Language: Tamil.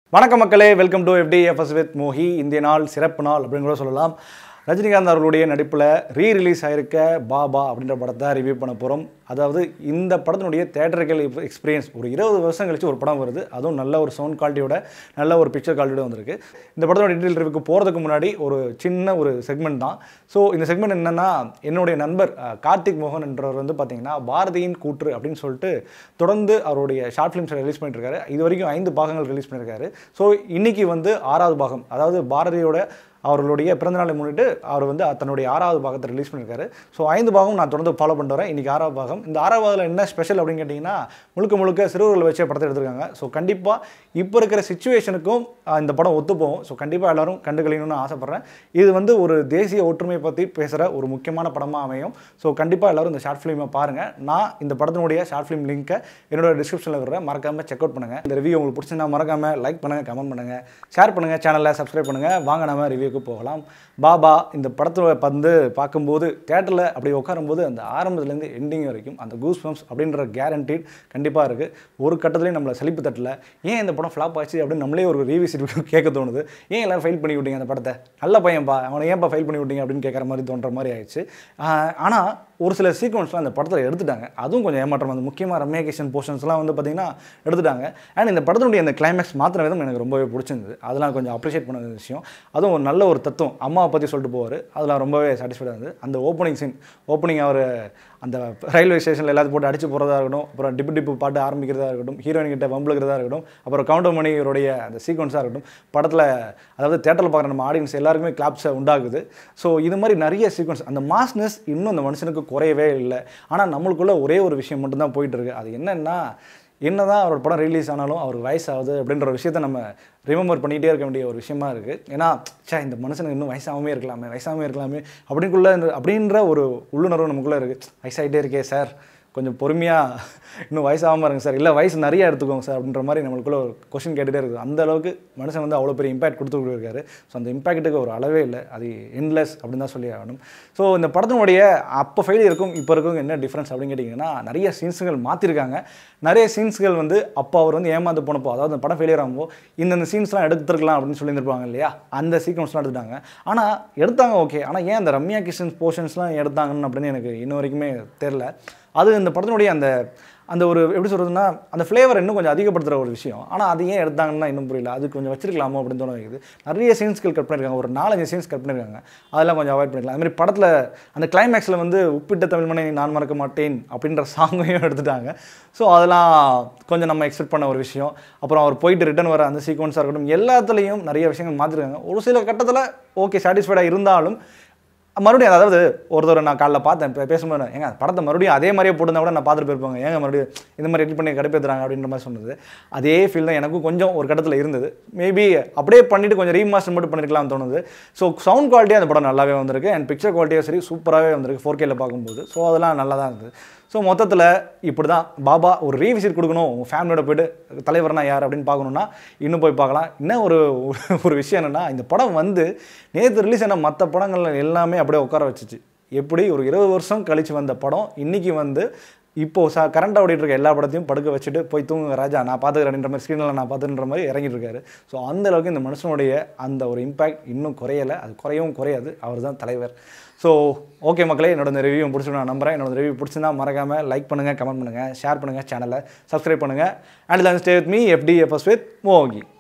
வணக்கம் மக்களே welcome to FDFS with Mohi இந்திய நாள் சிறப்பு நாள் அப்படின்னு கூட சொல்லலாம் ரஜினிகாந்த் அவர்களுடைய நடிப்பில் ரீ ரிலீஸ் ஆயிருக்க பாபா அப்படின்ற படத்தை ரிவ்யூ பண்ண போகிறோம் அதாவது இந்த படத்தினுடைய தேட்டரிக்கல் எக்ஸ்பீரியன்ஸ் ஒரு இருபது வருஷம் கழிச்சு ஒரு படம் வருது அதுவும் நல்ல ஒரு சவுண்ட் குவாலிட்டியோட நல்ல ஒரு பிக்சர் குவாலிட்டியோட வந்திருக்கு இந்த படத்தோட டீட்டெயில் ரிவ்யூக்கு போகிறதுக்கு முன்னாடி ஒரு சின்ன ஒரு செக்மெண்ட் தான் ஸோ இந்த செக்மெண்ட் என்னென்னா என்னுடைய நண்பர் அஹ், கார்த்திக் மோகன் என்றவர் வந்து பார்த்தீங்கன்னா பாரதியின் கூற்று அப்படின்னு சொல்லிட்டு தொடர்ந்து அவருடைய ஷார்ட் ஃபிலிம்ஸ் ரிலீஸ் பண்ணியிருக்காரு இது வரைக்கும் ஐந்து பாகங்கள் ரிலீஸ் பண்ணியிருக்காரு ஸோ இன்னைக்கு வந்து ஆறாவது பாகம் அதாவது பாரதியோட அவர்களுடைய பிறந்தநாளை முன்னிட்டு அவர் வந்து தன்னுடைய ஆறாவது பாகத்தை ரிலீஸ் பண்ணியிருக்காரு ஸோ ஐந்து பாகம் நான் தொடர்ந்து ஃபாலோ பண்ணிட்டு வரேன் இன்றைக்கி ஆறாவது பாகம் இந்த ஆறாவது பாகத்தில் என்ன ஸ்பெஷல் அப்படின்னு கேட்டிங்கன்னா முழுக்க முழுக்க சிறுவர்களை வச்சே படத்தை எடுத்திருக்காங்க ஸோ கண்டிப்பாக இப்போ இருக்கிற சுச்சுவேஷனுக்கும் இந்த படம் ஒத்து போகும் ஸோ கண்டிப்பாக எல்லாரும் கண்டுகளிக்கணும்னு ஆசைப்பட்றேன் இது வந்து ஒரு தேசிய ஒற்றுமையை பற்றி பேசுகிற ஒரு முக்கியமான படமாக அமையும் ஸோ கண்டிப்பாக எல்லாரும் இந்த ஷார்ட் ஃபிலிமை பாருங்கள் நான் இந்த படத்தினுடைய ஷார்ட் ஃபிலிம் லிங்க்கை என்னோட டிஸ்கிரிப்ஷனில் விடுறேன் மறக்காமல் செக் அவுட் பண்ணுங்கள் இந்த ரிவ்யூ உங்களுக்கு பிடிச்சிருந்தா மறக்காமல் லைக் பண்ணுங்கள் கமெண்ட் பண்ணுங்கள் ஷேர் பண்ணுங்கள் சேனலை சப்ஸ்கிரைப் பண்ணுங்கள் வாங்க நம்ம ரிவ்யூக்கு போகலாம் பாபா இந்த படத்தில் வந்து பார்க்கும்போது தேட்டரில் அப்படி உட்காரும்போது அந்த ஆரம்பத்துலேருந்து எண்டிங் வரைக்கும் அந்த கூஸ் பம்ப்ஸ் அப்படின்ற கேரண்டீட் கண்டிப்பாக இருக்குது ஒரு கட்டத்துலேயும் நம்மளை சலிப்பு தட்டல ஏன் இந்த படம் ஃப்ளாப் ஆச்சு அப்படின்னு நம்மளே ஒரு ரீவிசிட் கேட்க தோணுது ஏன் எல்லாரும் ஃபைல் பண்ணி விட்டீங்க அந்த படத்தை நல்ல பையன்பா அவனை ஏன்பா ஃபைல் பண்ணி விட்டீங்க அப்படின்னு கேட்குற மாதிரி தோன்ற மாதிரி ஆயிடுச்சு ஆனால் ஒரு சில சீக்வன்ஸ்லாம் அந்த படத்தில் எடுத்துட்டாங்க அதுவும் கொஞ்சம் ஏமாற்றம் அந்த முக்கியமாக ரம்யாகேஷன் போர்ஷன்ஸ்லாம் வந்து பார்த்திங்கன்னா எடுத்துட்டாங்க அண்ட் இந்த படத்தினுடைய அந்த கிளைமேக்ஸ் மாத்திர விதம் எனக்கு ரொம்பவே பிடிச்சிருந்தது அதெல்லாம் கொஞ்சம் அப்ரிஷியேட் பண்ண வேண்டிய விஷயம் அதுவும் ஒரு நல்ல ஒரு தத்துவம் அம்மாவை பற்றி சொல்லிட்டு போவார் அதெல்லாம் ரொம்பவே சாட்டிஸ்ஃபைடாக இருந்தது அந்த ஓப்பனிங் சீன் ஓப்பனிங் அவர் அந்த ரயில்வே ஸ்டேஷனில் எல்லாத்தையும் போட்டு அடிச்சு போகிறதா இருக்கட்டும் அப்புறம் டிப்பு டிப்பு பாட்டு ஆரம்பிக்கிறதா இருக்கட்டும் ஹீரோயின் கிட்ட வம்புக்கிறதா இருக்கட்டும் அப்புறம் கவுண்டர் மணியோடைய அந்த சீக்வன்ஸாக இருக்கட்டும் படத்தில் அதாவது தேட்டரில் பார்க்குற நம்ம ஆடியன்ஸ் எல்லாருக்குமே கிளாப்ஸை உண்டாகுது ஸோ இது மாதிரி நிறைய சீக்வன்ஸ் அந்த மாஸ்னஸ் இன்னும் அந்த மனுஷனுக்கு குறையவே இல்லை ஆனால் நம்மளுக்குள்ள ஒரே ஒரு விஷயம் மட்டும்தான் போயிட்டு இருக்கு அது என்னன்னா என்னதான் அவரோட படம் ரிலீஸ் ஆனாலும் அவருக்கு வயசாகுது அப்படின்ற ஒரு விஷயத்தை நம்ம ரிமெம்பர் பண்ணிகிட்டே இருக்க வேண்டிய ஒரு விஷயமா இருக்குது ஏன்னா சே இந்த மனுஷனுக்கு இன்னும் வயசாகவே இருக்கலாமே வயசாகவே இருக்கலாமே அப்படின்குள்ள அப்படின்ற ஒரு உள்ளுணர்வு நமக்குள்ளே இருக்குது வயசாகிட்டே இருக்கே சார் கொஞ்சம் பொறுமையாக இன்னும் வயசாகாமல் இருங்க சார் இல்லை வயசு நிறைய எடுத்துக்கோங்க சார் அப்படின்ற மாதிரி நம்மளுக்குள்ள ஒரு கொஷின் கேட்டுகிட்டே இருக்குது அந்த அளவுக்கு மனுஷன் வந்து அவ்வளோ பெரிய இம்பாக்ட் கொடுத்துட்டு இருக்காரு ஸோ அந்த இம்பாக்ட்டுக்கு ஒரு அளவே இல்லை அது எண்ட்லெஸ் அப்படின்னு தான் சொல்லி ஆகணும் ஸோ இந்த படத்தினுடைய அப்போ ஃபெயில் இருக்கும் இப்போ இருக்கும் என்ன டிஃப்ரென்ஸ் அப்படின்னு கேட்டிங்கன்னா நிறைய சீன்ஸுகள் மாற்றிருக்காங்க நிறைய சீன்ஸ்கள் வந்து அப்போ அவர் வந்து ஏமாந்து போனப்போ அதாவது அந்த படம் ஃபெயிலியர் ஆகும்போது இந்தந்த சீன்ஸ்லாம் எடுத்துருக்கலாம் அப்படின்னு சொல்லியிருப்பாங்க இல்லையா அந்த சீக்வன்ஸ்லாம் எடுத்துட்டாங்க ஆனால் எடுத்தாங்க ஓகே ஆனால் ஏன் அந்த ரம்யா கிருஷ்ணன் போர்ஷன்ஸ்லாம் எடுத்தாங்கன்னு அப்படின்னு எனக்கு இன்ன வரைக்குமே தெரில அது இந்த படத்தினுடைய அந்த அந்த ஒரு எப்படி சொல்கிறதுனா அந்த ஃப்ளேவர் இன்னும் கொஞ்சம் அதிகப்படுத்துகிற ஒரு விஷயம் ஆனால் அது ஏன் எடுத்தாங்கன்னா இன்னும் புரியல அது கொஞ்சம் வச்சிருக்கலாமோ அப்படின்னு தோண வைக்குது நிறைய சீன்ஸ்கள் கட் பண்ணியிருக்காங்க ஒரு நாலஞ்சு சீன்ஸ் கட் பண்ணியிருக்காங்க அதெல்லாம் கொஞ்சம் அவாய்ட் பண்ணிக்கலாம் அது மாதிரி படத்தில் அந்த கிளைமேக்ஸில் வந்து உப்பிட்ட தமிழ்மனை நான் மறக்க மாட்டேன் அப்படின்ற சாங்கையும் எடுத்துட்டாங்க ஸோ அதெல்லாம் கொஞ்சம் நம்ம எக்ஸ்பெக்ட் பண்ண ஒரு விஷயம் அப்புறம் அவர் போயிட்டு ரிட்டர்ன் வர அந்த சீக்வன்ஸாக இருக்கட்டும் எல்லாத்துலேயும் நிறைய விஷயங்கள் மாற்றிருக்காங்க ஒரு சில கட்டத்தில் ஓகே சாட்டிஸ்ஃபைடாக இருந்தாலும் மறுபடியும் அதாவது ஒருத்தர் நான் காலைல பார்த்தேன் பே- பேசும்போது ஏங்க அந்த படத்தை மறுபடியும் அதே மாதிரியே போட்டிருந்தா கூட நான் பார்த்துட்டு போயிருப்பாங்க ஏங்க மறுபடியும் இந்த மாதிரி எடிட் பண்ணி கடுப்பேற்றுறாங்க அப்படின்ற மாதிரி சொன்னது அதே ஃபீல் தான் எனக்கும் கொஞ்சம் ஒரு கட்டத்தில் இருந்தது மேபி அப்படியே பண்ணிட்டு கொஞ்சம் ரீமாஸ்டர் மட்டும் பண்ணிருக்கலாம்னு தோணுது ஸோ சவுண்ட் குவாலிட்டியாக அந்த படம் நல்லாவே வந்திருக்கு அண்ட் பிக்சர் குவாலிட்டியும் சரி சூப்பராகவே வந்திருக்கு ஃபோர் கேல பார்க்கும்போது ஸோ அதெல்லாம் நல்லா தான் இருந்தது ஸோ மொத்தத்தில் இப்படி தான் பாபா ஒரு ரீவிசிட் கொடுக்கணும் உங்கள் ஃபேமிலியோட போயிட்டு தலைவர்னா யார் அப்படின்னு பார்க்கணுன்னா இன்னும் போய் பார்க்கலாம் இன்னும் ஒரு ஒரு விஷயம் என்னென்னா இந்த படம் வந்து நேற்று ரிலீஸ் ஆன மற்ற படங்கள் எல்லாமே அப்படியே உட்கார வச்சுச்சு எப்படி ஒரு இருபது வருஷம் கழிச்சு வந்த படம் இன்னைக்கு வந்து இப்போ ச கரண்ட் ஓடிட்டு இருக்க எல்லா படத்தையும் படுக்க வச்சுட்டு போய் தூங்குங்க ராஜா நான் பார்த்துக்கிறேன்ற மாதிரி ஸ்க்ரீனில் நான் பார்த்துன்ற மாதிரி இறங்கிட்டு இருக்காரு ஸோ அந்த அளவுக்கு இந்த மனுஷனுடைய அந்த ஒரு இம்பாக்ட் இன்னும் குறையலை அது குறையவும் குறையாது அவர் தான் தலைவர் ஸோ ஓகே மக்களே என்னோட இந்த ரிவ்யூ பிடிச்சி நான் நம்புறேன் என்னோட ரிவ்யூ பிடிச்சிருந்தா மறக்காமல் லைக் பண்ணுங்கள் கமெண்ட் பண்ணுங்கள் ஷேர் பண்ணுங்கள் சேனலை சப்ஸ்கிரைப் பண்ணுங்கள் and then stay with me FD FS with மோகி